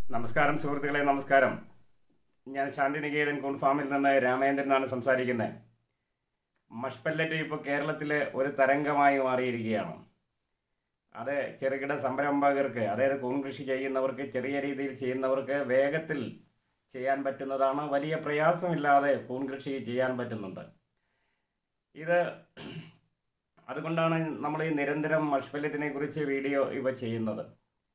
നമസ്കാരം സുഹൃത്തുക്കളെ നമസ്കാരം ഞാൻ ശാന്തിനികേതൻ കുൺഫാമിൽ നിന്ന് രാമേന്ദ്രനാണ് സംസാരിക്കുന്നത് മഷ്പല്ലറ്റ് ഇപ്പോൾ കേരളത്തിൽ ഒരു തരംഗമായി മാറിയിരിക്കുകയാണ് അത് ചെറുകിട സംരംഭകർക്ക് അതായത് കൂൺ കൃഷി ചെയ്യുന്നവർക്ക് ചെറിയ രീതിയിൽ ചെയ്യുന്നവർക്ക് വേഗത്തിൽ ചെയ്യാൻ പറ്റുന്നതാണ് വലിയ പ്രയാസമില്ലാതെ കൂൺ കൃഷി ചെയ്യാൻ പറ്റുന്നുണ്ട് ഇത് അതുകൊണ്ടാണ് നമ്മൾ ഈ നിരന്തരം മഷ്പല്ലറ്റിനെ കുറിച്ച് വീഡിയോ ഇവ ചെയ്യുന്നത്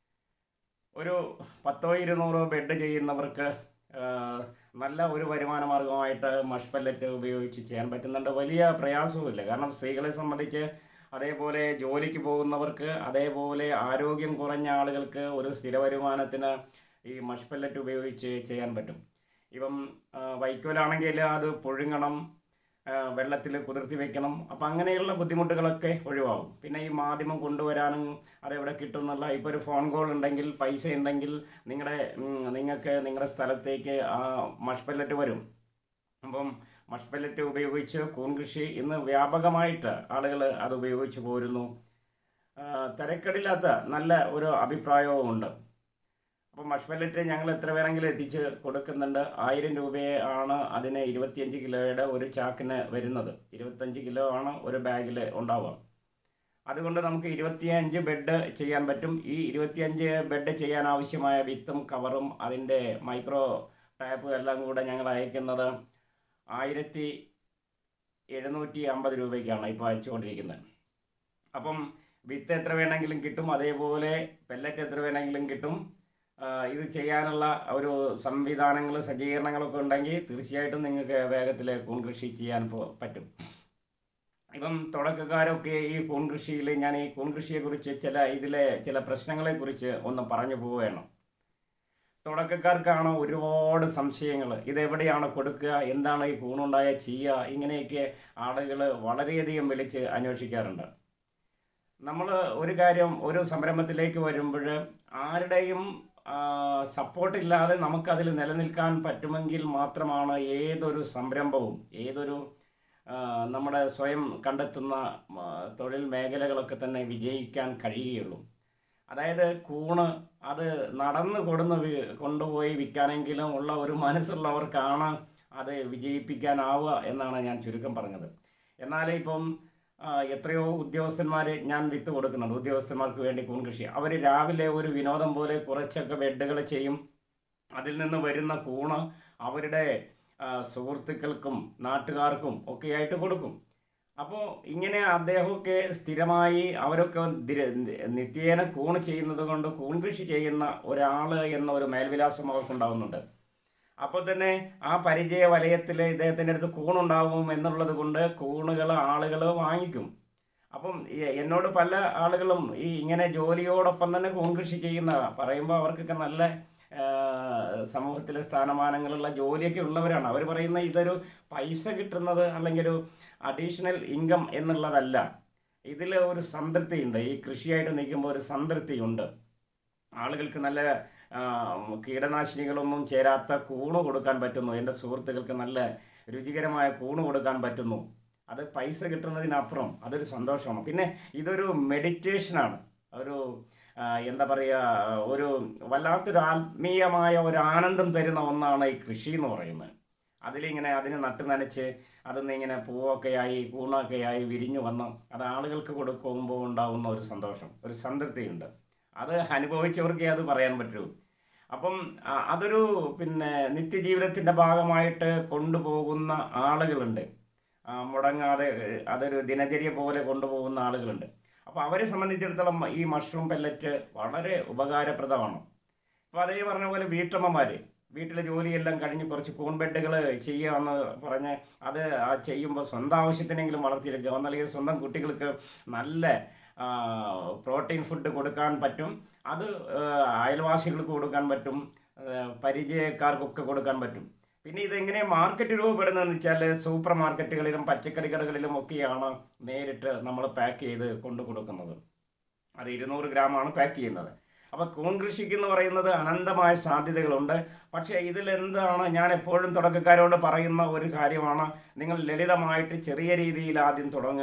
ഒരു പത്തോ ഇരുന്നൂറോ ബെഡ് ചെയ്യുന്നവർക്ക് ആ, നല്ല ഒരു വരുമാന മാർഗമായിട്ട് മഷ് പല്ലറ്റ് ഉപയോഗിച്ച് ചെയ്യാൻ പറ്റുന്നുണ്ട് വലിയ പ്രയാസവുമില്ല കാരണം സ്ത്രീകളെ സംബന്ധിച്ച് അതേപോലെ ജോലിക്ക് പോകുന്നവർക്ക് അതേപോലെ ആരോഗ്യം കുറഞ്ഞ ആളുകൾക്ക് ഒരു സ്ഥിര വരുമാനത്തിന് ഈ മഷ് പല്ലറ്റ് ഉപയോഗിച്ച് ചെയ്യാൻ പറ്റും ഇപ്പം ആ, വൈക്കോലാണെങ്കിൽ അത് പുഴുങ്ങണം വെള്ളത്തിൽ കുതിർത്തി വെക്കണം അപ്പം അങ്ങനെയുള്ള ബുദ്ധിമുട്ടുകളൊക്കെ ഒഴിവാകും പിന്നെ ഈ മാധ്യമം കൊണ്ടുവരാനും അതെവിടെ കിട്ടും എന്നുള്ള ഇപ്പോൾ ഒരു ഫോൺ കോൾ ഉണ്ടെങ്കിൽ പൈസ ഉണ്ടെങ്കിൽ നിങ്ങളുടെ നിങ്ങൾക്ക് നിങ്ങളുടെ സ്ഥലത്തേക്ക് ആ മഷ് പല്ലറ്റ് വരും അപ്പം മഷ് പല്ലറ്റ് ഉപയോഗിച്ച് കൂൺ കൃഷി ഇന്ന് വ്യാപകമായിട്ട് ആളുകൾ അത് ഉപയോഗിച്ച് പോരുന്നു ആ, തിരക്കടില്ലാത്ത നല്ല ഒരു അഭിപ്രായവും ഉണ്ട് അപ്പോൾ മഷ് പല്ലറ്റ് ഞങ്ങൾ എത്ര വേണമെങ്കിലും എത്തിച്ച് കൊടുക്കുന്നുണ്ട് ആയിരം രൂപയെ ആണ് അതിന് ഇരുപത്തിയഞ്ച് കിലോയുടെ ഒരു ചാക്കിന് വരുന്നത് ഇരുപത്തഞ്ച് കിലോ ആണ് ഒരു ബാഗിൽ ഉണ്ടാവുക അതുകൊണ്ട് നമുക്ക് ഇരുപത്തിയഞ്ച് ബെഡ് ചെയ്യാൻ പറ്റും ഈ ഇരുപത്തിയഞ്ച് ബെഡ് ചെയ്യാൻ ആവശ്യമായ വിത്തും കവറും അതിൻ്റെ മൈക്രോ ടാപ്പും എല്ലാം കൂടെ ഞങ്ങൾ അയക്കുന്നത് ആയിരത്തി എഴുന്നൂറ്റി അമ്പത് രൂപയ്ക്കാണ് ഇപ്പോൾ അയച്ചുകൊണ്ടിരിക്കുന്നത് അപ്പം വിത്ത് എത്ര വേണമെങ്കിലും കിട്ടും അതേപോലെ പെല്ലറ്റ് എത്ര വേണമെങ്കിലും കിട്ടും ആ, ഇത് ചെയ്യാനുള്ള ഒരു സംവിധാനങ്ങൾ സജ്ജീകരണങ്ങളൊക്കെ ഉണ്ടെങ്കിൽ തീർച്ചയായിട്ടും നിങ്ങൾക്ക് വേഗത്തിൽ കൂൺ കൃഷി ചെയ്യാൻ പോ- പറ്റും ഇപ്പം തുടക്കക്കാരൊക്കെ ഈ കൂൺ കൃഷിയിൽ ഞാൻ ഈ കൂൺ കൃഷിയെക്കുറിച്ച് ചില ഇതിലെ ചില പ്രശ്നങ്ങളെക്കുറിച്ച് ഒന്ന് പറഞ്ഞു പോവുകയാണ് തുടക്കക്കാർക്കാണ് ഒരുപാട് സംശയങ്ങൾ ഇതെവിടെയാണ് കൊടുക്കുക എന്താണ് ഈ കൂണുണ്ടായ ചെയ്യുക ഇങ്ങനെയൊക്കെ ആളുകൾ വളരെയധികം വിളിച്ച് അന്വേഷിക്കാറുണ്ട് നമ്മൾ ഒരു കാര്യം ഒരു സംരംഭത്തിലേക്ക് വരുമ്പോൾ ആരുടെയും സപ്പോർട്ട് ഇല്ലാതെ നമുക്കതിൽ നിലനിൽക്കാൻ പറ്റുമെങ്കിൽ മാത്രമാണ് ഏതൊരു സംരംഭവും ഏതൊരു ആ, നമ്മുടെ സ്വയം കണ്ടെത്തുന്ന ആ, തൊഴിൽ മേഖലകളൊക്കെ തന്നെ വിജയിക്കാൻ കഴിയുകയുള്ളൂ അതായത് കൂണ് അത് നടന്ന് കൊടുന്ന് വി- കൊണ്ടുപോയി വിൽക്കാനെങ്കിലും ഉള്ള ഒരു മനസ്സുള്ളവർക്കാണ് അത് വിജയിപ്പിക്കാനാവുക എന്നാണ് ഞാൻ ചുരുക്കം പറഞ്ഞത് എന്നാൽ ഇപ്പം ആ, എത്രയോ ഉദ്യോഗസ്ഥന്മാർ ഞാൻ വിത്ത് കൊടുക്കുന്നുണ്ട് ഉദ്യോഗസ്ഥന്മാർക്ക് വേണ്ടി കൂൺ കൃഷി അവർ രാവിലെ ഒരു വിനോദം പോലെ കുറച്ചൊക്കെ ബെഡുകൾ ചെയ്യും അതിൽ നിന്ന് വരുന്ന കൂണ് അവരുടെ ആ, സുഹൃത്തുക്കൾക്കും നാട്ടുകാർക്കും ഒക്കെ ആയിട്ട് കൊടുക്കും അപ്പോൾ ഇങ്ങനെ അദ്ദേഹമൊക്കെ സ്ഥിരമായി അവരൊക്കെ ദിര- നിത്യേന കൂണ് ചെയ്യുന്നത് കൊണ്ട് കൂൺ കൃഷി ചെയ്യുന്ന ഒരാൾ എന്ന ഒരു മേൽവിലാസം അവർക്കുണ്ടാവുന്നുണ്ട് അപ്പോൾ തന്നെ ആ പരിചയ വലയത്തിൽ ഇദ്ദേഹത്തിൻ്റെ അടുത്ത് കൂണുണ്ടാവും എന്നുള്ളത് കൊണ്ട് കൂണുകൾ ആളുകൾ വാങ്ങിക്കും അപ്പം ഈ- എന്നോട് പല ആളുകളും ഈ ഇങ്ങനെ ജോലിയോടൊപ്പം തന്നെ കൂൺ കൃഷി ചെയ്യുന്ന പറയുമ്പോൾ അവർക്കൊക്കെ നല്ല ആ, സമൂഹത്തിലെ സ്ഥാനമാനങ്ങളുള്ള ജോലിയൊക്കെ ഉള്ളവരാണ് അവർ പറയുന്ന ഇതൊരു പൈസ കിട്ടുന്നത് അല്ലെങ്കിൽ ഒരു അഡീഷണൽ ഇൻകം എന്നുള്ളതല്ല ഇതിൽ ഒരു സംതൃപ്തിയുണ്ട് ഈ കൃഷിയായിട്ട് നിൽക്കുമ്പോൾ ഒരു സംതൃപ്തിയുണ്ട് ആളുകൾക്ക് നല്ല ആ, കീടനാശിനികളൊന്നും ചേരാത്ത കൂണ് കൊടുക്കാൻ പറ്റുന്നു എൻ്റെ സുഹൃത്തുക്കൾക്ക് നല്ല രുചികരമായ കൂണ് കൊടുക്കാൻ പറ്റുന്നു അത് പൈസ കിട്ടുന്നതിനപ്പുറം അതൊരു സന്തോഷമാണ് പിന്നെ ഇതൊരു മെഡിറ്റേഷനാണ് ഒരു ആ, എന്താ പറയുക ഒരു വല്ലാത്തൊരു ആത്മീയമായ ഒരു ആനന്ദം തരുന്ന ഒന്നാണ് ഈ കൃഷി എന്ന് പറയുന്നത് അതിലിങ്ങനെ അതിന് നട്ട് നനച്ച് അതിന്ന് ഇങ്ങനെ പൂവൊക്കെ ആയി കൂണൊക്കെ ആയി വിരിഞ്ഞു വന്ന് അത് ആളുകൾക്ക് കൊടുക്കുമ്പോൾ ഉണ്ടാകുന്ന ഒരു സന്തോഷം ഒരു സംതൃപ്തിയുണ്ട് അത് അനുഭവിച്ചവർക്കേ അത് പറയാൻ പറ്റൂ അപ്പം ആ, അതൊരു പിന്നെ നിത്യജീവിതത്തിൻ്റെ ഭാഗമായിട്ട് കൊണ്ടുപോകുന്ന ആളുകളുണ്ട് ആ, മുടങ്ങാതെ ഏ, അതൊരു ദിനചര്യ പോലെ കൊണ്ടുപോകുന്ന ആളുകളുണ്ട് അപ്പോൾ അവരെ സംബന്ധിച്ചിടത്തോളം ഈ മഷ്റൂം പെല്ലറ്റ് വളരെ ഉപകാരപ്രദമാണ് അപ്പോൾ അതേ പറഞ്ഞ പോലെ വീട്ടമ്മമാർ വീട്ടിലെ ജോലിയെല്ലാം കഴിഞ്ഞ് കുറച്ച് കൂൺ ബെഡുകൾ ചെയ്യാമെന്ന് പറഞ്ഞ് അത് ആ ചെയ്യുമ്പോൾ സ്വന്തം ആവശ്യത്തിനെങ്കിലും വളർത്തിയെടുക്കുക ഒന്നല്ലെങ്കിൽ സ്വന്തം കുട്ടികൾക്ക് നല്ല ആ, പ്രോട്ടീൻ ഫുഡ് കൊടുക്കാൻ പറ്റും അത് ആ, അയൽവാസികൾക്ക് കൊടുക്കാൻ പറ്റും ആ, പരിചയക്കാർക്കൊക്കെ കൊടുക്കാൻ പറ്റും പിന്നെ ഇതെങ്ങനെ മാർക്കറ്റ് രൂപപ്പെടുന്നതെന്ന് വെച്ചാൽ സൂപ്പർ മാർക്കറ്റുകളിലും പച്ചക്കറി കടകളിലും ഒക്കെയാണ് നേരിട്ട് നമ്മൾ പാക്ക് ചെയ്ത് കൊണ്ടു കൊടുക്കുന്നത് അത് ഇരുന്നൂറ് ഗ്രാമാണ് പാക്ക് ചെയ്യുന്നത് അപ്പോൾ കൂൺ കൃഷിക്ക് എന്ന് പറയുന്നത് അനന്തമായ സാധ്യതകളുണ്ട് പക്ഷേ ഇതിലെന്താണ് ഞാൻ എപ്പോഴും തുടക്കക്കാരോട് പറയുന്ന ഒരു കാര്യമാണ് നിങ്ങൾ ലളിതമായിട്ട് ചെറിയ രീതിയിൽ ആദ്യം തുടങ്ങുക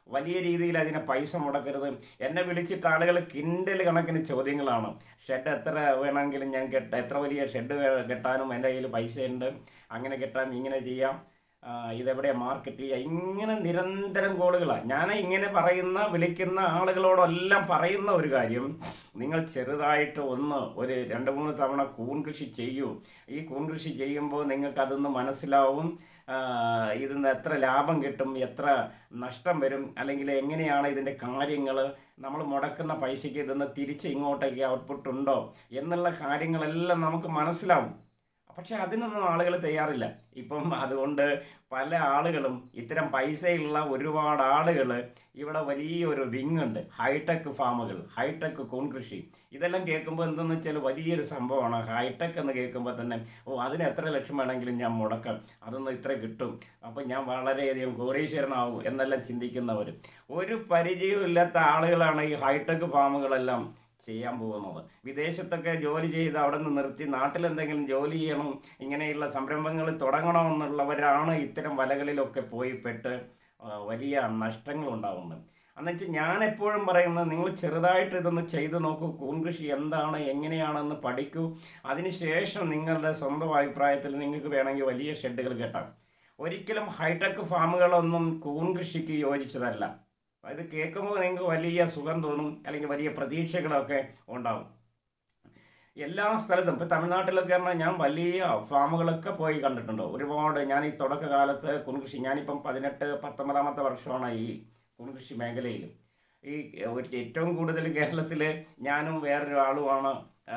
വലിയ രീതിയിൽ അതിനെ പൈസ മുടക്കരുത് എന്നെ വിളിച്ചിട്ട് ആളുകൾ കിൻഡൽ കണക്കിന് ചോദ്യങ്ങളാണ് ഷെഡ് എത്ര വേണമെങ്കിലും ഞാൻ കെട്ട എത്ര വലിയ ഷെഡ് കെട്ടാനും എൻ്റെ കയ്യിൽ പൈസ ഉണ്ട് അങ്ങനെ കെട്ടാം ഇങ്ങനെ ചെയ്യാം ആ, ഇതെവിടെ മാർക്കറ്റ് ചെയ്യുക ഇങ്ങനെ നിരന്തരം കോളുകളാണ് ഞാൻ ഇങ്ങനെ പറയുന്ന വിളിക്കുന്ന ആളുകളോടെല്ലാം പറയുന്ന ഒരു കാര്യം നിങ്ങൾ ചെറുതായിട്ട് ഒന്ന് ഒരു രണ്ട് മൂന്ന് തവണ കൂൺ കൃഷി ചെയ്യൂ ഈ കൂൺ കൃഷി ചെയ്യുമ്പോൾ നിങ്ങൾക്ക് അതൊന്ന് മനസ്സിലാവും ആ, ഇതിന്ന് എത്ര ലാഭം കിട്ടും എത്ര നഷ്ടം വരും അല്ലെങ്കിൽ എങ്ങനെയാണ് ഇതിൻ്റെ കാര്യങ്ങൾ നമ്മൾ മുടക്കുന്ന പൈസയ്ക്ക് ഇതൊന്ന് തിരിച്ച് ഇങ്ങോട്ടേക്ക് ഔട്ട്പുട്ട് ഉണ്ടോ എന്നുള്ള കാര്യങ്ങളെല്ലാം നമുക്ക് മനസ്സിലാവും പക്ഷെ അതിനൊന്നും ആളുകൾ തയ്യാറില്ല ഇപ്പം അതുകൊണ്ട് പല ആളുകളും ഇത്തരം പൈസയുള്ള ഒരുപാട് ആളുകൾ ഇവിടെ വലിയൊരു വിങ് ഉണ്ട് ഹൈടെക് ഫാമുകൾ ഹൈടെക് കൂൺ കൃഷി ഇതെല്ലാം കേൾക്കുമ്പോൾ എന്തെന്ന് വെച്ചാൽ വലിയൊരു സംഭവമാണ് ഹൈടെക് എന്ന് കേൾക്കുമ്പോൾ തന്നെ ഓ അതിന് എത്ര ലക്ഷം വേണമെങ്കിലും ഞാൻ മുടക്കാം അതൊന്നും ഇത്ര കിട്ടും അപ്പം ഞാൻ വളരെയധികം കോടീശ്വരനാവും എന്നെല്ലാം ചിന്തിക്കുന്നവർ ഒരു പരിചയവും ഇല്ലാത്ത ആളുകളാണ് ഈ ഹൈടെക് ഫാമുകളെല്ലാം ചെയ്യാൻ പോകുന്നത് വിദേശത്തൊക്കെ ജോലി ചെയ്ത് അവിടെ നിന്ന് നിർത്തി നാട്ടിൽ എന്തെങ്കിലും ജോലി ചെയ്യണം ഇങ്ങനെയുള്ള സംരംഭങ്ങൾ തുടങ്ങണമെന്നുള്ളവരാണ് ഇത്തരം വലകളിലൊക്കെ പോയി പെട്ട് ആ, വലിയ നഷ്ടങ്ങൾ ഉണ്ടാകുന്നത് എന്നുവെച്ചാൽ ഞാൻ എപ്പോഴും പറയുന്നത് നിങ്ങൾ ചെറുതായിട്ട് ഇതൊന്ന് ചെയ്തു നോക്കൂ കൂൺ കൃഷി എന്താണ് എങ്ങനെയാണെന്ന് പഠിക്കൂ അതിനുശേഷം നിങ്ങളുടെ സ്വന്തം അഭിപ്രായത്തിൽ നിങ്ങൾക്ക് വേണമെങ്കിൽ വലിയ ഷെഡുകൾ കെട്ടാം ഒരിക്കലും ഹൈടെക് ഫാമുകളൊന്നും കൂൺ കൃഷിക്ക് യോജിച്ചതല്ല ഇത് കേൾക്കുമ്പോൾ നിങ്ങൾക്ക് വലിയ സുഖം തോന്നും അല്ലെങ്കിൽ വലിയ പ്രതീക്ഷകളൊക്കെ ഉണ്ടാവും എല്ലാ സ്ഥലത്തും ഇപ്പോൾ തമിഴ്നാട്ടിലൊക്കെ പറഞ്ഞാൽ ഞാൻ വലിയ ഫാമുകളൊക്കെ പോയി കണ്ടിട്ടുണ്ട് ഒരുപാട് ഞാൻ ഈ തുടക്കകാലത്ത് കുൺകൃഷി ഞാനിപ്പം പതിനെട്ട് പത്തൊമ്പതാമത്തെ വർഷമാണ് ഈ കുൺകൃഷി മേഖലയിൽ ഈ ഒരു ഏറ്റവും കൂടുതൽ കേരളത്തിൽ ഞാനും വേറൊരു ആളുമാണ്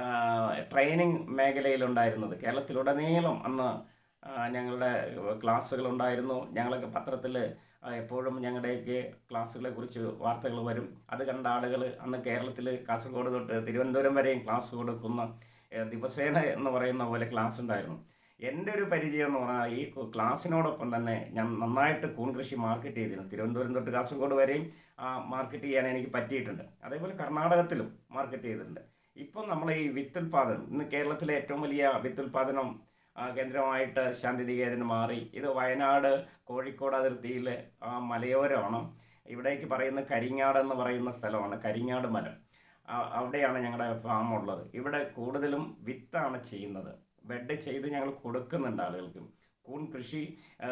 ട്രെയിനിങ് മേഖലയിലുണ്ടായിരുന്നത് കേരളത്തിലുടനീളം അന്ന് ആ, ഞങ്ങളുടെ ക്ലാസ്സുകൾ ഉണ്ടായിരുന്നു ഞങ്ങളൊക്കെ പത്രത്തിൽ എപ്പോഴും ഞങ്ങളുടെയൊക്കെ ക്ലാസ്സുകളെ കുറിച്ച് വാർത്തകൾ വരും അത് കണ്ട ആളുകൾ അന്ന് കേരളത്തിൽ കാസർഗോഡ് തൊട്ട് തിരുവനന്തപുരം വരെയും ക്ലാസ് കൊടുക്കുന്ന ഏ, ദിവസേന എന്ന് പറയുന്ന പോലെ ക്ലാസ് ഉണ്ടായിരുന്നു എൻ്റെ ഒരു പരിചയം എന്ന് പറഞ്ഞാൽ ഈ കു- ക്ലാസ്സിനോടൊപ്പം തന്നെ ഞാൻ നന്നായിട്ട് കൂൺ കൃഷി മാർക്കറ്റ് ചെയ്തിരുന്നു തിരുവനന്തപുരം തൊട്ട് കാസർഗോഡ് വരെയും ആ മാർക്കറ്റ് ചെയ്യാൻ എനിക്ക് പറ്റിയിട്ടുണ്ട് അതേപോലെ കർണാടകത്തിലും മാർക്കറ്റ് ചെയ്തിട്ടുണ്ട് ഇപ്പം നമ്മൾ ഈ വിത്തുൽപാദനം ഇന്ന് കേരളത്തിലെ ഏറ്റവും വലിയ വിത്തുൽപാദനം ആ, കേന്ദ്രമായിട്ട് ശാന്തിനികേതന് മാറി ഇത് വയനാട് കോഴിക്കോട് അതിർത്തിയിൽ ആ മലയോരമാണ് ഇവിടേക്ക് പറയുന്ന കരിങ്ങാട് എന്ന് പറയുന്ന സ്ഥലമാണ് കരിങ്ങാട് മരം ആ- അവിടെയാണ് ഞങ്ങളുടെ ഫാം ഉള്ളത് ഇവിടെ കൂടുതലും വിത്താണ് ചെയ്യുന്നത് ബെഡ് ചെയ്ത് ഞങ്ങൾ കൊടുക്കുന്നുണ്ട് ആളുകൾക്ക് കൂൺ കൃഷി ആ,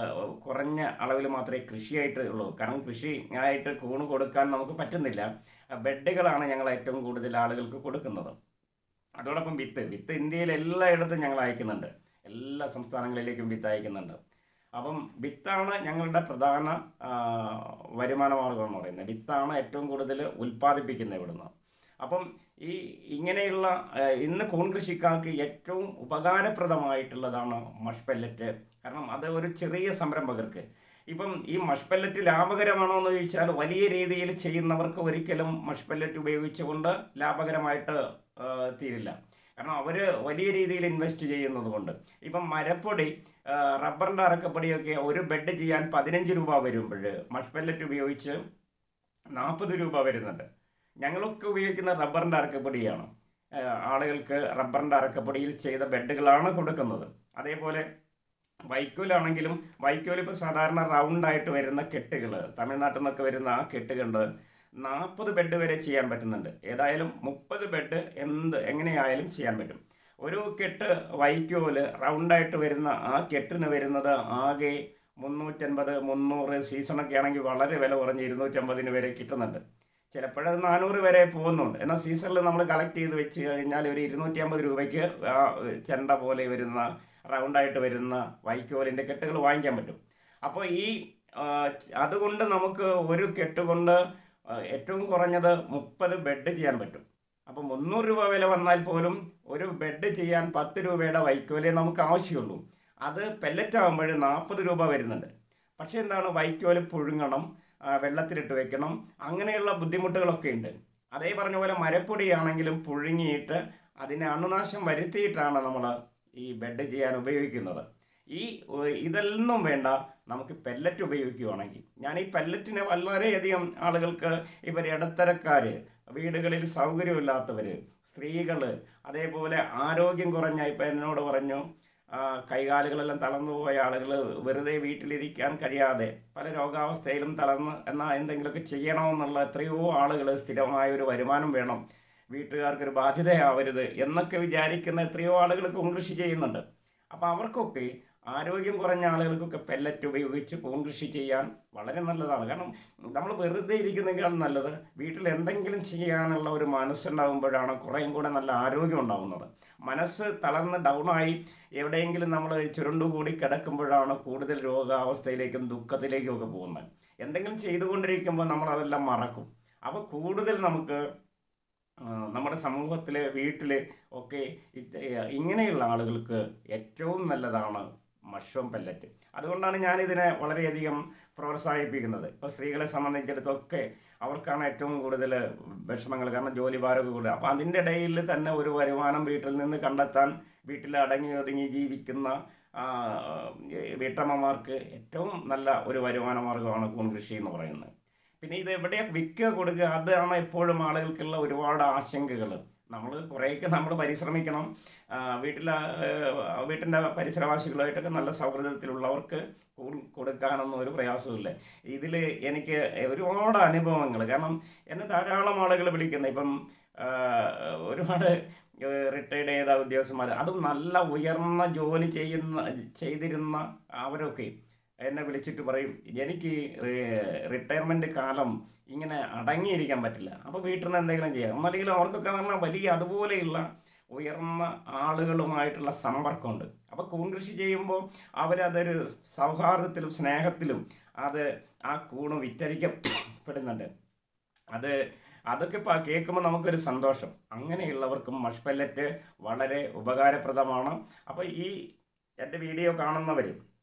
കുറഞ്ഞ അളവിൽ മാത്രമേ കൃഷിയായിട്ട് ഉള്ളൂ കാരണം കൃഷി ആയിട്ട് കൂണ് കൊടുക്കാൻ നമുക്ക് പറ്റുന്നില്ല ആ, ബെഡുകളാണ് ഞങ്ങൾ ഏറ്റവും കൂടുതൽ ആളുകൾക്ക് കൊടുക്കുന്നത് അതോടൊപ്പം വിത്ത് വിത്ത് ഇന്ത്യയിൽ എല്ലായിടത്തും ഞങ്ങൾ അയക്കുന്നുണ്ട് എല്ലാ സംസ്ഥാനങ്ങളിലേക്കും വിത്ത് അയക്കുന്നുണ്ട് അപ്പം വിത്താണ് ഞങ്ങളുടെ പ്രധാന ആ, വരുമാന മാർഗം എന്ന് പറയുന്നത് വിത്താണ് ഏറ്റവും കൂടുതൽ ഉൽപ്പാദിപ്പിക്കുന്നത് ഇവിടുന്ന് അപ്പം ഈ ഇങ്ങനെയുള്ള ആ, ഇന്ന് കൂൺ കൃഷിക്കാർക്ക് ഏറ്റവും ഉപകാരപ്രദമായിട്ടുള്ളതാണ് മഷ് പെല്ലറ്റ് കാരണം അത് ഒരു ചെറിയ സംരംഭകർക്ക് ഇപ്പം ഈ മഷ് പെല്ലറ്റ് ലാഭകരമാണോ എന്ന് ചോദിച്ചാൽ വലിയ രീതിയിൽ ചെയ്യുന്നവർക്ക് ഒരിക്കലും മഷ് പെല്ലറ്റ് ഉപയോഗിച്ചുകൊണ്ട് ലാഭകരമായിട്ട് ആ, തീരില്ല കാരണം അവർ വലിയ രീതിയിൽ ഇൻവെസ്റ്റ് ചെയ്യുന്നത് കൊണ്ട് ഇപ്പം മരപ്പൊടി ആ, റബ്ബറിൻ്റെ അറക്കപ്പൊടിയൊക്കെ ഒരു ബെഡ് ചെയ്യാൻ പതിനഞ്ച് രൂപ വരുമ്പോൾ മഷ് പെല്ലറ്റ് ഉപയോഗിച്ച് നാൽപ്പത് രൂപ വരുന്നുണ്ട് ഞങ്ങളൊക്കെ ഉപയോഗിക്കുന്ന റബ്ബറിൻ്റെ അറക്കപ്പൊടിയാണ് ആ, ആളുകൾക്ക് റബ്ബറിൻ്റെ അറക്കപ്പൊടിയിൽ ചെയ്ത ബെഡുകളാണ് കൊടുക്കുന്നത് അതേപോലെ വൈക്കോലാണെങ്കിലും വൈക്കോൽ ഇപ്പോൾ സാധാരണ റൗണ്ടായിട്ട് വരുന്ന കെട്ടുകൾ തമിഴ്നാട്ടിൽ നിന്നൊക്കെ വരുന്ന ആ കെട്ടുകളുണ്ട് നാൽപ്പത് ബെഡ് വരെ ചെയ്യാൻ പറ്റുന്നുണ്ട് ഏതായാലും മുപ്പത് ബെഡ് എന്ത് എങ്ങനെയായാലും ചെയ്യാൻ പറ്റും ഒരു കെട്ട് വൈക്കോല് റൗണ്ടായിട്ട് വരുന്ന ആ കെട്ടിന് വരുന്നത് ആകെ മുന്നൂറ്റൻപത് മുന്നൂറ് സീസണൊക്കെ ആണെങ്കിൽ വളരെ വില കുറഞ്ഞ് ഇരുന്നൂറ്റമ്പതിന് വരെ കിട്ടുന്നുണ്ട് ചിലപ്പോഴത് നാനൂറ് വരെ പോകുന്നുണ്ട് എന്നാൽ സീസണിൽ നമ്മൾ കളക്ട് ചെയ്ത് വെച്ച് കഴിഞ്ഞാൽ ഒരു ഇരുന്നൂറ്റി അമ്പത് രൂപയ്ക്ക് ആ ചെണ്ട പോലെ വരുന്ന റൗണ്ടായിട്ട് വരുന്ന വൈക്കോലിൻ്റെ കെട്ടുകൾ വാങ്ങിക്കാൻ പറ്റും അപ്പോൾ ഈ ആ, അതുകൊണ്ട് നമുക്ക് ഒരു കെട്ട് കൊണ്ട് ആ, ഏറ്റവും കുറഞ്ഞത് മുപ്പത് ബെഡ് ചെയ്യാൻ പറ്റും അപ്പോൾ മുന്നൂറ് രൂപ വില വന്നാൽ പോലും ഒരു ബെഡ് ചെയ്യാൻ പത്ത് രൂപയുടെ വൈക്കോലേ നമുക്ക് ആവശ്യമുള്ളൂ അത് പെല്ലറ്റ് ആകുമ്പോൾ നാൽപ്പത് രൂപ വരുന്നുണ്ട് പക്ഷേ എന്താണ് വൈക്കോല് പുഴുങ്ങണം ആ, വെള്ളത്തിലിട്ട് വെക്കണം അങ്ങനെയുള്ള ബുദ്ധിമുട്ടുകളൊക്കെ ഉണ്ട് അതേ പറഞ്ഞ പോലെ മരപ്പൊടിയാണെങ്കിലും പുഴുങ്ങിയിട്ട് അതിനെ അണുനാശം വരുത്തിയിട്ടാണ് നമ്മൾ ഈ ബെഡ് ചെയ്യാൻ ഉപയോഗിക്കുന്നത് ഈ ഏഹ്, ഇതൊന്നും വേണ്ട നമുക്ക് പെല്ലറ്റ് ഉപയോഗിക്കുകയാണെങ്കിൽ ഞാൻ ഈ പെല്ലറ്റിനെ വളരെയധികം ആളുകൾക്ക് ഇവർ ഇടത്തരക്കാർ വീടുകളിൽ സൗകര്യമില്ലാത്തവർ സ്ത്രീകൾ അതേപോലെ ആരോഗ്യം കുറഞ്ഞ ഇപ്പം എന്നോട് പറഞ്ഞു ആ, കൈകാലുകളെല്ലാം തളർന്നു പോയ ആളുകൾ വെറുതെ വീട്ടിലിരിക്കാൻ കഴിയാതെ പല രോഗാവസ്ഥയിലും തളർന്ന് എന്നാൽ എന്തെങ്കിലുമൊക്കെ ചെയ്യണമെന്നുള്ള എത്രയോ ആളുകൾ സ്ഥിരമായ ഒരു വരുമാനം വേണം വീട്ടുകാർക്കൊരു ബാധ്യതയാവരുത് എന്നൊക്കെ വിചാരിക്കുന്ന എത്രയോ ആളുകൾ കൂൺകൃഷി ചെയ്യുന്നുണ്ട് അപ്പോൾ അവർക്കൊക്കെ ആരോഗ്യം കുറഞ്ഞ ആളുകൾക്കൊക്കെ പെല്ലറ്റ് ഉപയോഗിച്ച് പൂങ്കൃഷി ചെയ്യാൻ വളരെ നല്ലതാണ് കാരണം നമ്മൾ വെറുതെ ഇരിക്കുന്നതിനേക്കാൾ നല്ലത് വീട്ടിൽ എന്തെങ്കിലും ചെയ്യാനുള്ള ഒരു മനസ്സുണ്ടാകുമ്പോഴാണ് കുറേയും കൂടെ നല്ല ആരോഗ്യം ഉണ്ടാകുന്നത് മനസ്സ് തളർന്ന് ഡൗണായി എവിടെയെങ്കിലും നമ്മൾ ചുരുണ്ടുകൂടി കിടക്കുമ്പോഴാണ് കൂടുതൽ രോഗാവസ്ഥയിലേക്കും ദുഃഖത്തിലേക്കും ഒക്കെ പോകുന്നത് എന്തെങ്കിലും ചെയ്തുകൊണ്ടിരിക്കുമ്പോൾ നമ്മൾ അതെല്ലാം മറക്കും അപ്പോൾ കൂടുതൽ നമുക്ക് ആ, നമ്മുടെ സമൂഹത്തിൽ വീട്ടിൽ ഒക്കെ ഇത് ഇങ്ങനെയുള്ള ആളുകൾക്ക് ഏറ്റവും നല്ലതാണ് മഷ്റൂം പെല്ലറ്റ് അതുകൊണ്ടാണ് ഞാനിതിനെ വളരെയധികം പ്രോത്സാഹിപ്പിക്കുന്നത് ഇപ്പോൾ സ്ത്രീകളെ സംബന്ധിച്ചിടത്തൊക്കെ അവർക്കാണ് ഏറ്റവും കൂടുതൽ വിഷമങ്ങൾ കാരണം ജോലി ഭാരമൊക്കെ കൂടുതൽ അപ്പോൾ അതിൻ്റെ ഇടയിൽ തന്നെ ഒരു വരുമാനം വീട്ടിൽ നിന്ന് കണ്ടെത്താൻ വീട്ടിൽ അടങ്ങി ഒതുങ്ങി ജീവിക്കുന്ന ആ, വീട്ടമ്മമാർക്ക് ഏറ്റവും നല്ല ഒരു വരുമാന മാർഗ്ഗമാണ് കൂൺ കൃഷി എന്ന് പറയുന്നത് പിന്നെ ഇത് എവിടെയാ വിൽക്കുക കൊടുക്കുക അതാണ് എപ്പോഴും ആളുകൾക്കുള്ള ഒരുപാട് ആശങ്കകൾ നമ്മൾ കുറേയൊക്കെ നമ്മൾ പരിശ്രമിക്കണം ആ, വീട്ടിലെ ആ, വീട്ടിൻ്റെ പരിസരവാസികളുമായിട്ടൊക്കെ നല്ല സൗഹൃദത്തിലുള്ളവർക്ക് കൂൺ- കൊടുക്കാനൊന്നും ഒരു പ്രയാസമില്ല ഇതിൽ എനിക്ക് ഒരുപാട് അനുഭവങ്ങൾ കാരണം എന്നെ ധാരാളം ആളുകൾ വിളിക്കുന്നത് ഇപ്പം ആ, ഒരുപാട് റിട്ടയർഡ് ചെയ്ത ഉദ്യോഗസ്ഥന്മാർ അതും നല്ല ഉയർന്ന ജോലി ചെയ്യുന്ന ചെയ്തിരുന്ന അവരൊക്കെ എന്നെ വിളിച്ചിട്ട് പറയും എനിക്ക് റിട്ടയർമെൻ്റ് കാലം ഇങ്ങനെ അടങ്ങിയിരിക്കാൻ പറ്റില്ല അപ്പോൾ വീട്ടിൽ നിന്ന് എന്തെങ്കിലും ചെയ്യാം ഒന്നല്ലെങ്കിൽ അവർക്കൊക്കെ പറഞ്ഞാൽ വലിയ അതുപോലെയുള്ള ഉയർന്ന ആളുകളുമായിട്ടുള്ള സമ്പർക്കമുണ്ട് അപ്പോൾ കൂൺ കൃഷി ചെയ്യുമ്പോൾ അവരതൊരു സൗഹാർദ്ദത്തിലും സ്നേഹത്തിലും അത് ആ കൂണ് വിറ്റഴിക്കപ്പെടുന്നുണ്ട് അത് അതൊക്കെ ഇപ്പോൾ കേൾക്കുമ്പോൾ നമുക്കൊരു സന്തോഷം അങ്ങനെയുള്ളവർക്കും മഷ് പെല്ലറ്റ് വളരെ ഉപകാരപ്രദമാണ് അപ്പോൾ ഈ എൻ്റെ വീഡിയോ കാണുന്നവർ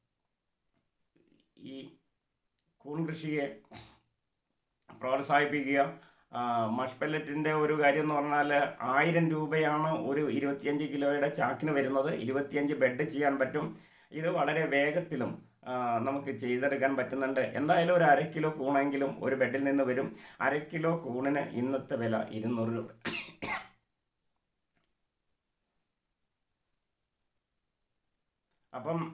ഈ കൂൺ കൃഷിയെ പ്രോത്സാഹിപ്പിക്കുക ആ, മഷ് പെല്ലറ്റിൻ്റെ ഒരു കാര്യം എന്ന് പറഞ്ഞാൽ ആയിരം രൂപയാണ് ഒരു ഇരുപത്തിയഞ്ച് കിലോയുടെ ചാക്കിന് വരുന്നത് ഇരുപത്തിയഞ്ച് ബെഡ് ചെയ്യാൻ പറ്റും ഇത് വളരെ വേഗത്തിലും ആ, നമുക്ക് ചെയ്തെടുക്കാൻ പറ്റുന്നുണ്ട് എന്തായാലും ഒരു അര കിലോ കൂണെങ്കിലും ഒരു ബെഡിൽ നിന്ന് വരും അര കിലോ കൂണിന് ഇന്നത്തെ വില ഇരുന്നൂറ് രൂപ അപ്പം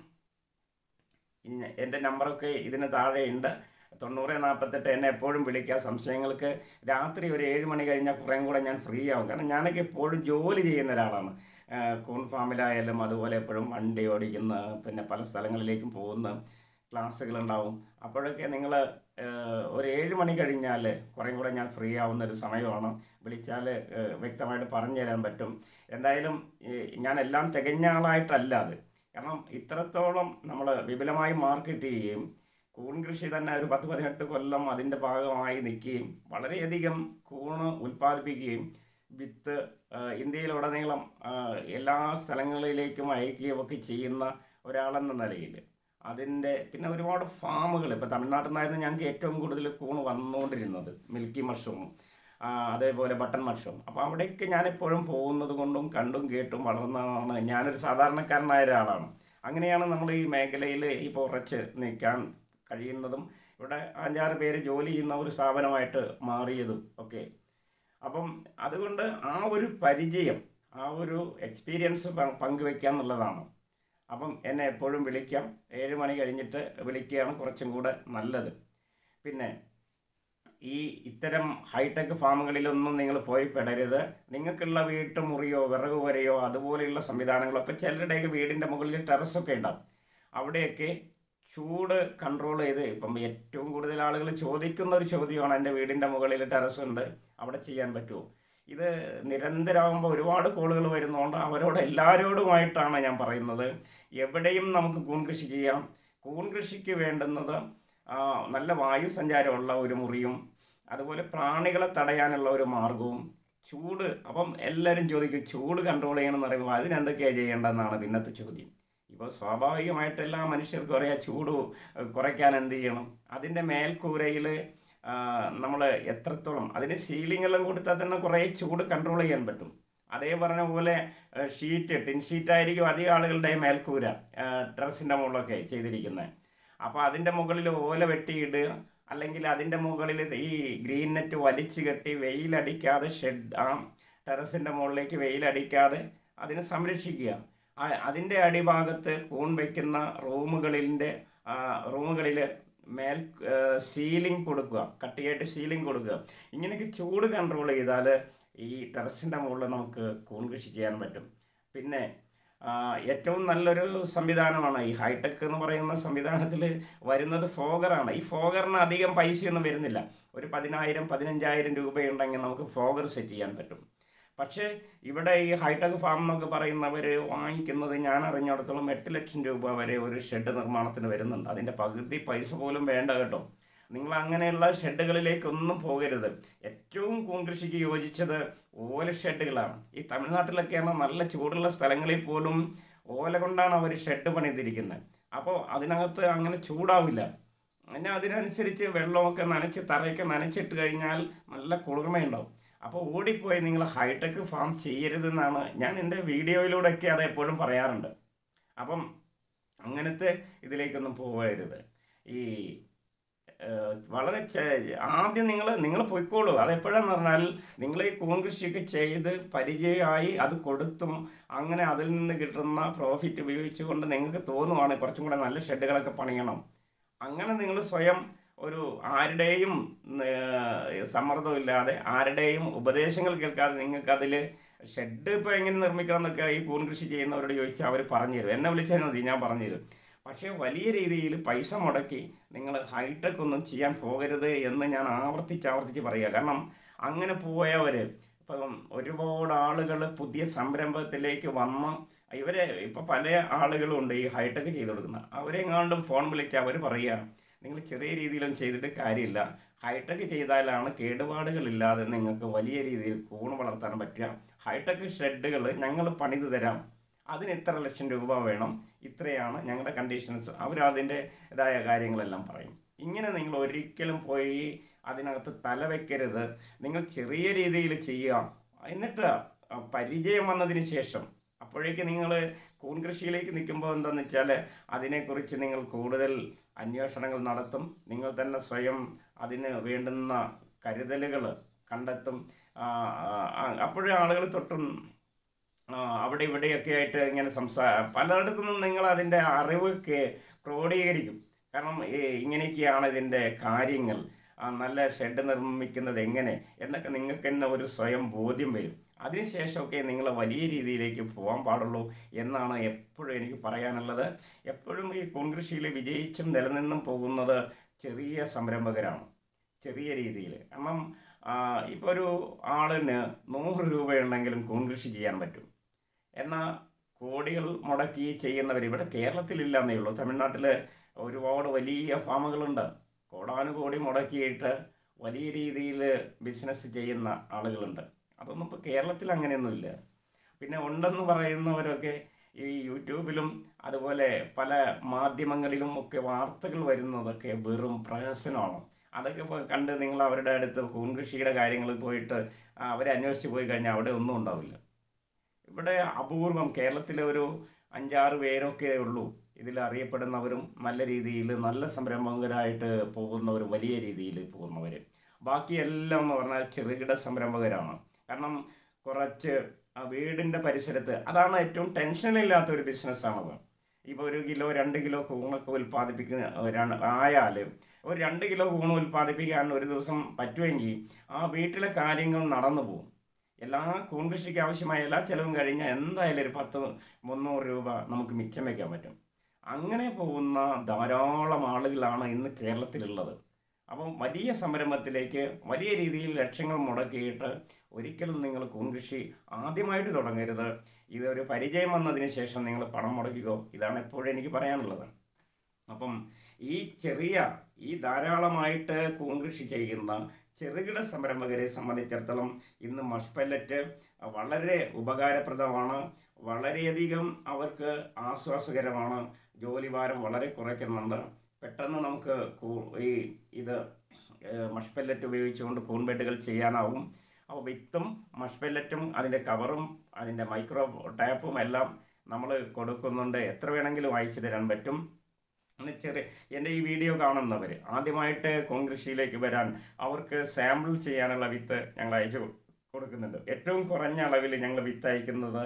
ഇന്ന എൻ്റെ നമ്പറൊക്കെ ഇതിന് താഴെയുണ്ട് തൊണ്ണൂറ് നാൽപ്പത്തെട്ട് എന്നെ എപ്പോഴും വിളിക്കുക സംശയങ്ങൾക്ക് രാത്രി ഒരു ഏഴ് മണി കഴിഞ്ഞാൽ കുറേയും കൂടെ ഞാൻ ഫ്രീ ആവും കാരണം ഞാനൊക്കെ എപ്പോഴും ജോലി ചെയ്യുന്ന ഒരാളാണ് കൂൺ ഫാമിലായാലും അതുപോലെ എപ്പോഴും വണ്ടി ഓടിക്കുന്ന പിന്നെ പല സ്ഥലങ്ങളിലേക്കും പോകുന്ന ക്ലാസ്സുകളുണ്ടാവും അപ്പോഴൊക്കെ നിങ്ങൾ ഒരു ഏഴ് മണി കഴിഞ്ഞാൽ കുറേയും കൂടെ ഞാൻ ഫ്രീ ആവുന്ന ഒരു സമയമാണ് വിളിച്ചാൽ വ്യക്തമായിട്ട് പറഞ്ഞു തരാൻ പറ്റും എന്തായാലും ഈ ഞാൻ എല്ലാം തികഞ്ഞ ആളായിട്ടല്ല അത് കാരണം ഇത്രത്തോളം നമ്മൾ വിപുലമായി മാർക്കറ്റ് ചെയ്യുകയും കൂൺ കൃഷി തന്നെ ഒരു പത്ത് പതിനെട്ട് കൊല്ലം അതിൻ്റെ ഭാഗമായി നിൽക്കുകയും വളരെയധികം കൂണ് ഉൽപ്പാദിപ്പിക്കുകയും വിത്ത് ആ, ഇന്ത്യയിലുടനീളം ആ, എല്ലാ സ്ഥലങ്ങളിലേക്കും അയക്കുകയും ഒക്കെ ചെയ്യുന്ന ഒരാളെന്ന നിലയിൽ അതിൻ്റെ പിന്നെ ഒരുപാട് ഫാമുകൾ ഇപ്പോൾ തമിഴ്നാട്ടിൽ നിന്നായിരുന്നു ഞങ്ങൾക്ക് ഏറ്റവും കൂടുതൽ കൂണ് വന്നുകൊണ്ടിരുന്നത് മിൽക്കി മഷ്റൂമും ആ, അതേപോലെ ബട്ടൺ മഷ്റൂം അപ്പോൾ അവിടേക്ക് ഞാൻ എപ്പോഴും പോകുന്നത് കൊണ്ടും കണ്ടും കേട്ടും വളർന്നതാണ് ഞാനൊരു സാധാരണക്കാരനായ ഒരാളാണ് അങ്ങനെയാണ് നമ്മൾ ഈ മേഖലയിൽ ഇപ്പോൾ ഉറച്ച് നിൽക്കാൻ കഴിയുന്നതും ഇവിടെ അഞ്ചാറ് പേര് ജോലി ചെയ്യുന്ന ഒരു സ്ഥാപനമായിട്ട് മാറിയതും ഒക്കെ അപ്പം അതുകൊണ്ട് ആ ഒരു പരിചയം ആ ഒരു എക്സ്പീരിയൻസ് പ- പങ്കുവെക്കുക എന്നുള്ളതാണ് അപ്പം എന്നെ എപ്പോഴും വിളിക്കാം ഏഴ് മണി കഴിഞ്ഞിട്ട് വിളിക്കുകയാണ് കുറച്ചും കൂടെ നല്ലത് പിന്നെ ഈ ഇത്തരം ഹൈടെക് ഫാമുകളിലൊന്നും നിങ്ങൾ പോയി പെടരുത് നിങ്ങൾക്കുള്ള വീട്ടുമുറിയോ വിറക് വരയോ അതുപോലെയുള്ള സംവിധാനങ്ങളോ ഇപ്പോൾ ചിലരുടെയൊക്കെ വീടിൻ്റെ മുകളിൽ ടെറസൊക്കെ ഉണ്ടാവും അവിടെയൊക്കെ ചൂട് കൺട്രോൾ ചെയ്ത് ഇപ്പം ഏറ്റവും കൂടുതൽ ആളുകൾ ചോദിക്കുന്ന ഒരു ചോദ്യമാണ് എൻ്റെ വീടിൻ്റെ മുകളിൽ ടെറസ് ഉണ്ട് അവിടെ ചെയ്യാൻ പറ്റുമോ ഇത് നിരന്തരമാകുമ്പോൾ ഒരുപാട് കോളുകൾ വരുന്നതുകൊണ്ട് അവരോട് എല്ലാവരോടുമായിട്ടാണ് ഞാൻ പറയുന്നത് എവിടെയും നമുക്ക് കൂൺ കൃഷി ചെയ്യാം കൂൺ കൃഷിക്ക് വേണ്ടുന്നത് ആ, നല്ല വായു സഞ്ചാരമുള്ള ഒരു മുറിയും അതുപോലെ പ്രാണികളെ തടയാനുള്ള ഒരു മാർഗവും ചൂട് അപ്പം എല്ലാവരും ചോദിക്കും ചൂട് കൺട്രോൾ ചെയ്യണമെന്ന് പറയുമ്പോൾ അതിനെന്തൊക്കെയാണ് ചെയ്യേണ്ടതെന്നാണ് പിന്നത്തെ ചോദ്യം ഇപ്പോൾ സ്വാഭാവികമായിട്ട് എല്ലാ മനുഷ്യർക്കും അറിയാം ചൂട് കുറയ്ക്കാൻ എന്ത് ചെയ്യണം അതിൻ്റെ മേൽക്കൂരയിൽ നമ്മൾ എത്രത്തോളം അതിന് സീലിങ്ങെല്ലാം കൊടുത്താൽ തന്നെ കുറേ ചൂട് കൺട്രോൾ ചെയ്യാൻ പറ്റും അതേ പറഞ്ഞ പോലെ ഷീറ്റ് ടിൻ ഷീറ്റായിരിക്കും അധികം ആളുകളുടെ മേൽക്കൂര ടെറസിൻ്റെ മുകളിലൊക്കെ ചെയ്തിരിക്കുന്നത് അപ്പോൾ അതിൻ്റെ മുകളിൽ ഓല വെട്ടിയിടുക അല്ലെങ്കിൽ അതിൻ്റെ മുകളിൽ ഈ ഗ്രീൻ നെറ്റ് വലിച്ചു കെട്ടി വെയിലടിക്കാതെ ഷെഡ് ആ ടെറസിൻ്റെ മുകളിലേക്ക് വെയിലടിക്കാതെ അതിനെ സംരക്ഷിക്കുക ആ- അതിൻ്റെ അടിഭാഗത്ത് കൂൺ വയ്ക്കുന്ന റൂമുകളിൻ്റെ റൂമുകളിൽ മേൽ സീലിംഗ് കൊടുക്കുക കട്ടിയായിട്ട് സീലിംഗ് കൊടുക്കുക ഇങ്ങനെയൊക്കെ ചൂട് കൺട്രോൾ ചെയ്താൽ ഈ ടെറസിൻ്റെ മുകളിൽ നമുക്ക് കൂൺ കൃഷി ചെയ്യാൻ പറ്റും പിന്നെ ആ, ഏറ്റവും നല്ലൊരു സംവിധാനമാണ് ഈ ഹൈടെക് എന്ന് പറയുന്ന സംവിധാനത്തിൽ വരുന്നത് ഫോഗറാണ് ഈ ഫോഗറിന് അധികം പൈസയൊന്നും വരുന്നില്ല ഒരു പതിനായിരം പതിനഞ്ചായിരം രൂപയുണ്ടെങ്കിൽ നമുക്ക് ഫോഗർ സെറ്റ് ചെയ്യാൻ പറ്റും പക്ഷേ ഇവിടെ ഈ ഹൈടെക് ഫാം എന്നൊക്കെ പറയുന്നവർ വാങ്ങിക്കുന്നത് ഞാൻ അറിഞ്ഞിടത്തോളം എട്ട് ലക്ഷം രൂപ വരെ ഒരു ഷെഡ് നിർമ്മാണത്തിന് വരുന്നുണ്ട് അതിൻ്റെ പകുതി പൈസ പോലും വേണ്ട കേട്ടോ നിങ്ങൾ അങ്ങനെയുള്ള ഷെഡുകളിലേക്കൊന്നും പോകരുത് ഏറ്റവും കൂൺകൃഷിക്ക് യോജിച്ചത് ഓല ഷെഡുകളാണ് ഈ തമിഴ്നാട്ടിലൊക്കെയാണ് നല്ല ചൂടുള്ള സ്ഥലങ്ങളിൽ പോലും ഓല കൊണ്ടാണ് അവർ ഷെഡ് പണിതിരിക്കുന്നത് അപ്പോൾ അതിനകത്ത് അങ്ങനെ ചൂടാവില്ല പിന്നെ അതിനനുസരിച്ച് വെള്ളമൊക്കെ നനച്ച് തറയൊക്കെ നനച്ചിട്ട് കഴിഞ്ഞാൽ നല്ല കുളിർമയുണ്ടാവും അപ്പോൾ ഓടിപ്പോയി നിങ്ങൾ ഹൈടെക് ഫാം ചെയ്യരുതെന്നാണ് ഞാൻ എൻ്റെ വീഡിയോയിലൂടെയൊക്കെ അത് എപ്പോഴും പറയാറുണ്ട് അപ്പം അങ്ങനത്തെ ഇതിലേക്കൊന്നും പോകരുത് ഈ ഏഹ്, വളരെ ചെ- ആദ്യം നിങ്ങൾ നിങ്ങൾ പൊയ്ക്കോളൂ അതെപ്പോഴാന്ന് പറഞ്ഞാൽ നിങ്ങൾ ഈ കൂൺ കൃഷിയൊക്കെ ചെയ്ത് പരിചയമായി അത് കൊടുത്തും അങ്ങനെ അതിൽ നിന്ന് കിട്ടുന്ന പ്രോഫിറ്റ് ഉപയോഗിച്ചുകൊണ്ട് നിങ്ങൾക്ക് തോന്നുവാണ് കുറച്ചും കൂടെ നല്ല ഷെഡുകളൊക്കെ പണിയണം അങ്ങനെ നിങ്ങൾ സ്വയം ഒരു ആരുടെയും ഏഹ്, സമ്മർദ്ദമില്ലാതെ ആരുടെയും ഉപദേശങ്ങൾ കേൾക്കാതെ നിങ്ങൾക്ക് അതിൽ ഷെഡ് ഇപ്പോൾ എങ്ങനെ നിർമ്മിക്കണം എന്നൊക്കെ ഈ കൂൺ കൃഷി ചെയ്യുന്നവരോട് ചോദിച്ചാൽ അവർ പറഞ്ഞു തരും എന്നെ വിളിച്ചാൽ മതി ഞാൻ പറഞ്ഞു തരും പക്ഷേ വലിയ രീതിയിൽ പൈസ മുടക്കി നിങ്ങൾ ഹൈടെക് ഒന്നും ചെയ്യാൻ പോകരുത് എന്ന് ഞാൻ ആവർത്തിച്ച് ആവർത്തിച്ച് പറയുക കാരണം അങ്ങനെ പോയവർ ഇപ്പം ഒരുപാട് ആളുകൾ പുതിയ സംരംഭത്തിലേക്ക് വന്ന് ഇവരെ ഇപ്പം പല ആളുകളും ഉണ്ട് ഈ ഹൈടെക് ചെയ്ത് കൊടുക്കുന്ന അവരെങ്ങാണ്ടും ഫോൺ വിളിച്ച് അവർ പറയുക നിങ്ങൾ ചെറിയ രീതിയിലൊന്നും ചെയ്തിട്ട് കാര്യമില്ല ഹൈടെക് ചെയ്താലാണ് കേടുപാടുകളില്ലാതെ നിങ്ങൾക്ക് വലിയ രീതിയിൽ കൂണ് വളർത്താൻ പറ്റുക ഹൈടെക് ഷെഡുകൾ ഞങ്ങൾ പണിത് തരാം അതിന് ഇത്ര ലക്ഷം രൂപ വേണം ഇത്രയാണ് ഞങ്ങളുടെ കണ്ടീഷൻസ് അവർ അതിൻ്റെ ഇതായ കാര്യങ്ങളെല്ലാം പറയും ഇങ്ങനെ നിങ്ങൾ ഒരിക്കലും പോയി അതിനകത്ത് തല വെക്കരുത് നിങ്ങൾ ചെറിയ രീതിയിൽ ചെയ്യുക എന്നിട്ട് ആ പരിചയം വന്നതിന് ശേഷം അപ്പോഴേക്ക് നിങ്ങൾ കൂൺ കൃഷിയിലേക്ക് നിൽക്കുമ്പോൾ എന്താണെന്ന് വെച്ചാൽ അതിനെക്കുറിച്ച് നിങ്ങൾ കൂടുതൽ അന്വേഷണങ്ങൾ നടത്തും നിങ്ങൾ തന്നെ സ്വയം അതിന് വേണ്ടുന്ന കരുതലുകൾ കണ്ടെത്തും ആ, ആ, അപ്പോഴേ ആളുകൾ തൊട്ടും ആ, അവിടെ ഇവിടെയൊക്കെ ആയിട്ട് ഇങ്ങനെ സംസാ പലയിടത്തു നിന്നും നിങ്ങൾ അതിൻ്റെ അറിവ് കേ- ക്രോഡീകരിക്കും കാരണം ഈ ഇങ്ങനെയൊക്കെയാണ് ഇതിൻ്റെ കാര്യങ്ങൾ ആ, നല്ല ഷെഡ് നിർമ്മിക്കുന്നത് എങ്ങനെ എന്നൊക്കെ നിങ്ങൾക്ക് തന്നെ ഒരു സ്വയം ബോധ്യം വരും അതിനുശേഷമൊക്കെ നിങ്ങൾ വലിയ രീതിയിലേക്ക് പോകാൻ പാടുള്ളൂ എന്നാണ് എപ്പോഴും എനിക്ക് പറയാനുള്ളത് എപ്പോഴും ഈ കോൺകൃഷിയിൽ വിജയിച്ചും നിലനിന്നും പോകുന്നത് ചെറിയ സംരംഭകരാണ് ചെറിയ രീതിയിൽ കാരണം ഇപ്പോൾ ഒരു ആളിന് നൂറ് രൂപയുണ്ടെങ്കിലും കോൺകൃഷി ചെയ്യാൻ പറ്റും എന്നാൽ കോടികൾ മുടക്കി ചെയ്യുന്നവർ ഇവിടെ കേരളത്തിലില്ല എന്നേ ഉള്ളൂ തമിഴ്നാട്ടിൽ ഒരുപാട് വലിയ ഫാമുകളുണ്ട് കോടാനുകോടി മുടക്കിയിട്ട് വലിയ രീതിയിൽ ബിസിനസ് ചെയ്യുന്ന ആളുകളുണ്ട് അതൊന്നും ഇപ്പോൾ കേരളത്തിൽ അങ്ങനെയൊന്നുമില്ല പിന്നെ ഉണ്ടെന്ന് പറയുന്നവരൊക്കെ ഈ യൂട്യൂബിലും അതുപോലെ പല മാധ്യമങ്ങളിലും ഒക്കെ വാർത്തകൾ വരുന്നതൊക്കെ വെറും പ്രഹസനമാണ് അതൊക്കെ ഇപ്പോൾ കണ്ട് നിങ്ങൾ അവരുടെ അടുത്ത് കൂൺകൃഷിയുടെ കാര്യങ്ങളിൽ പോയിട്ട് ആ, അവരെ അന്വേഷിച്ച് പോയി കഴിഞ്ഞാൽ അവിടെ ഒന്നും ഉണ്ടാവില്ല ഇവിടെ അപൂർവം കേരളത്തിലെ ഒരു അഞ്ചാറ് പേരൊക്കെ ഉള്ളൂ ഇതിൽ അറിയപ്പെടുന്നവരും നല്ല രീതിയിൽ നല്ല സംരംഭകരായിട്ട് പോകുന്നവരും വലിയ രീതിയിൽ പോകുന്നവർ ബാക്കിയെല്ലാം എന്ന് പറഞ്ഞാൽ ചെറുകിട സംരംഭകരാണ് കാരണം കുറച്ച് ആ വീടിൻ്റെ പരിസരത്ത് അതാണ് ഏറ്റവും ടെൻഷനില്ലാത്ത ഒരു ബിസിനസ്സാണത് ഇപ്പോൾ ഒരു കിലോ രണ്ട് കിലോ കൂണൊക്കെ ഉൽപ്പാദിപ്പിക്കുന്ന ആയാൽ ഒരു രണ്ട് കിലോ കൂണ് ഉൽപ്പാദിപ്പിക്കാൻ ഒരു ദിവസം പറ്റുമെങ്കിൽ ആ വീട്ടിലെ കാര്യങ്ങൾ നടന്നു പോകും എല്ലാ കൂൺ കൃഷിക്ക് ആവശ്യമായ എല്ലാ ചിലവും കഴിഞ്ഞാൽ എന്തായാലും ഒരു പത്ത് മുന്നൂറ് രൂപ നമുക്ക് മിച്ചം വയ്ക്കാൻ പറ്റും അങ്ങനെ പോകുന്ന ധാരാളം ആളുകളാണ് ഇന്ന് കേരളത്തിലുള്ളത് അപ്പം വലിയ സംരംഭത്തിലേക്ക് വലിയ രീതിയിൽ ലക്ഷങ്ങൾ മുടക്കിയിട്ട് ഒരിക്കലും നിങ്ങൾ കൂൺ കൃഷി ആദ്യമായിട്ട് തുടങ്ങരുത് ഇതൊരു പരിചയം വന്നതിന് ശേഷം നിങ്ങൾ പണം മുടക്കിക്കോ ഇതാണ് എപ്പോഴും എനിക്ക് പറയാനുള്ളത് അപ്പം ഈ ചെറിയ ഈ ധാരാളമായിട്ട് കൂൺ കൃഷി ചെയ്യുന്ന ചെറുകിട സംരംഭകരെ സംബന്ധിച്ചിടത്തോളം ഇന്ന് മഷ് പെല്ലറ്റ് വളരെ ഉപകാരപ്രദമാണ് വളരെയധികം അവർക്ക് ആശ്വാസകരമാണ് ജോലിഭാരം വളരെ കുറയ്ക്കുന്നുണ്ട് പെട്ടെന്ന് നമുക്ക് കൂ- ഈ ഇത് ഏഹ്, മഷ് പെല്ലറ്റ് ഉപയോഗിച്ചുകൊണ്ട് കൂൺ ബെഡുകൾ ചെയ്യാനാവും അപ്പോൾ വിത്തും മഷ് പെല്ലറ്റും അതിൻ്റെ കവറും അതിൻ്റെ മൈക്രോ ടാപ്പും എല്ലാം നമ്മൾ കൊടുക്കുന്നുണ്ട് എത്ര വേണമെങ്കിലും അയച്ചു തരാൻ പറ്റും പിന്നെ ചെറിയ എൻ്റെ ഈ വീഡിയോ കാണുന്നവർ ആദ്യമായിട്ട് കോൺകൃഷിയിലേക്ക് വരാൻ അവർക്ക് സാമ്പിൾ ചെയ്യാനുള്ള വിത്ത് ഞങ്ങൾ അയച്ചു കൊടുക്കുന്നുണ്ട് ഏറ്റവും കുറഞ്ഞ അളവിൽ ഞങ്ങൾ വിത്ത് അയക്കുന്നത്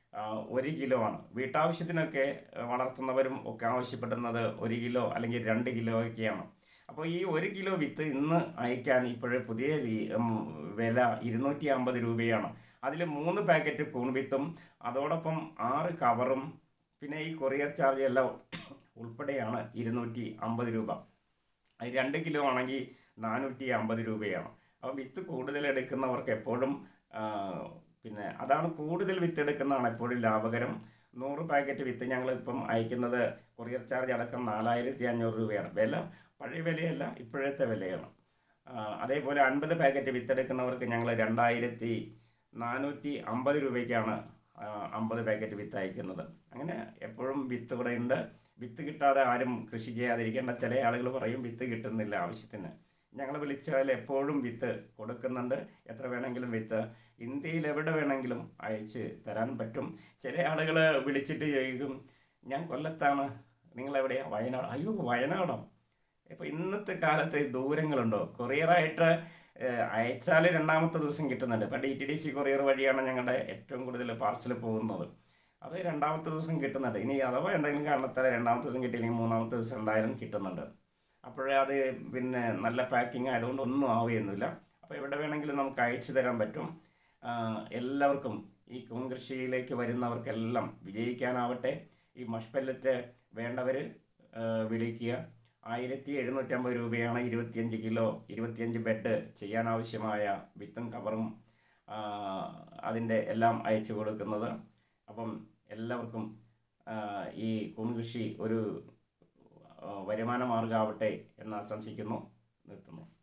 ആ, ഒരു കിലോ ആണ് വീട്ടാവശ്യത്തിനൊക്കെ ആ, വളർത്തുന്നവരും ഒക്കെ ആവശ്യപ്പെടുന്നത് ഒരു കിലോ അല്ലെങ്കിൽ രണ്ട് കിലോ ഒക്കെയാണ് അപ്പോൾ ഈ ഒരു കിലോ വിത്ത് ഇന്ന് അയക്കാൻ ഇപ്പോഴേ പുതിയ രീ- ഉം, വില ഇരുന്നൂറ്റി അമ്പത് രൂപയാണ് അതിൽ മൂന്ന് പാക്കറ്റ് കൂൺ വിത്തും അതോടൊപ്പം ആറ് കവറും പിന്നെ ഈ കൊറിയർ ചാർജ് എല്ലാം ഉൾപ്പെടെയാണ് ഇരുന്നൂറ്റി അമ്പത് രൂപ അത് രണ്ട് കിലോ ആണെങ്കിൽ നാനൂറ്റി അമ്പത് രൂപയാണ് അപ്പോൾ വിത്ത് കൂടുതൽ എടുക്കുന്നവർക്ക് എപ്പോഴും ആ, പിന്നെ അതാണ് കൂടുതൽ വിത്ത് എടുക്കുന്നതാണ് എപ്പോഴും ലാഭകരം നൂറ് പാക്കറ്റ് വിത്ത് ഞങ്ങൾ ഇപ്പം അയക്കുന്നത് കൊറിയർ ചാർജ് അടക്കം നാലായിരത്തി അഞ്ഞൂറ് രൂപയാണ് വില പഴയ വിലയല്ല ഇപ്പോഴത്തെ വിലയാണ് ആ, അതേപോലെ അൻപത് പാക്കറ്റ് വിത്ത് എടുക്കുന്നവർക്ക് ഞങ്ങൾ രണ്ടായിരത്തി നാനൂറ്റി അമ്പത് രൂപയ്ക്കാണ് ആ, അമ്പത് പാക്കറ്റ് വിത്ത് അയക്കുന്നത് അങ്ങനെ എപ്പോഴും വിത്ത് ഇവിടെ ഉണ്ട് വിത്ത് കിട്ടാതെ ആരും കൃഷി ചെയ്യാതിരിക്കേണ്ട ചില ആളുകൾ പറയും വിത്ത് കിട്ടുന്നില്ല ആവശ്യത്തിന് ഞങ്ങൾ വിളിച്ചാൽ എപ്പോഴും വിത്ത് കൊടുക്കുന്നുണ്ട് എത്ര വേണമെങ്കിലും വിത്ത് ഇന്ത്യയിൽ എവിടെ വേണമെങ്കിലും അയച്ച് തരാൻ പറ്റും ചില ആളുകൾ വിളിച്ചിട്ട് ചോദിക്കും ഞാൻ കൊല്ലത്താണ് നിങ്ങൾ എവിടെയാണ് വയനാട് അയ്യോ വയനാടോ ഇപ്പോൾ ഇന്നത്തെ കാലത്ത് ദൂരങ്ങളുണ്ടോ കൊറിയറായിട്ട് അയച്ചാൽ രണ്ടാമത്തെ ദിവസം കിട്ടുന്നുണ്ട് ഇപ്പം D T D C courier വഴിയാണ് ഞങ്ങളുടെ ഏറ്റവും കൂടുതൽ പാർസൽ പോകുന്നത് അത് രണ്ടാമത്തെ ദിവസം കിട്ടുന്നുണ്ട് ഇനി അഥവാ എന്തെങ്കിലും കാരണത്താൽ രണ്ടാമത്തെ ദിവസം കിട്ടിയില്ലെങ്കിൽ മൂന്നാമത്തെ ദിവസം എന്തായാലും കിട്ടുന്നുണ്ട് അപ്പോഴേ അത് പിന്നെ നല്ല പാക്കിംഗ് ആയതുകൊണ്ട് ഒന്നും ആവുകയൊന്നുമില്ല അപ്പോൾ എവിടെ വേണമെങ്കിലും നമുക്ക് അയച്ചു തരാൻ പറ്റും ആ, എല്ലാവർക്കും ഈ കൂൺ കൃഷിയിലേക്ക് വരുന്നവർക്കെല്ലാം വിജയിക്കാനാവട്ടെ ഈ മഷ് പെല്ലറ്റ് വേണ്ടവർ വിളിക്കുക ആയിരത്തി എഴുന്നൂറ്റമ്പത് രൂപയാണ് ഇരുപത്തിയഞ്ച് കിലോ ഇരുപത്തിയഞ്ച് ബെഡ് ചെയ്യാനാവശ്യമായ വിത്തും കവറും ആ, അതിൻ്റെ എല്ലാം അയച്ചു കൊടുക്കുന്നത് അപ്പം എല്ലാവർക്കും ആ, ഈ കൂൺ കൃഷി ഒരു ആ, വരുമാന മാർഗ്ഗമാവട്ടെ എന്ന് ആശംസിക്കുന്നു നിർത്തുന്നു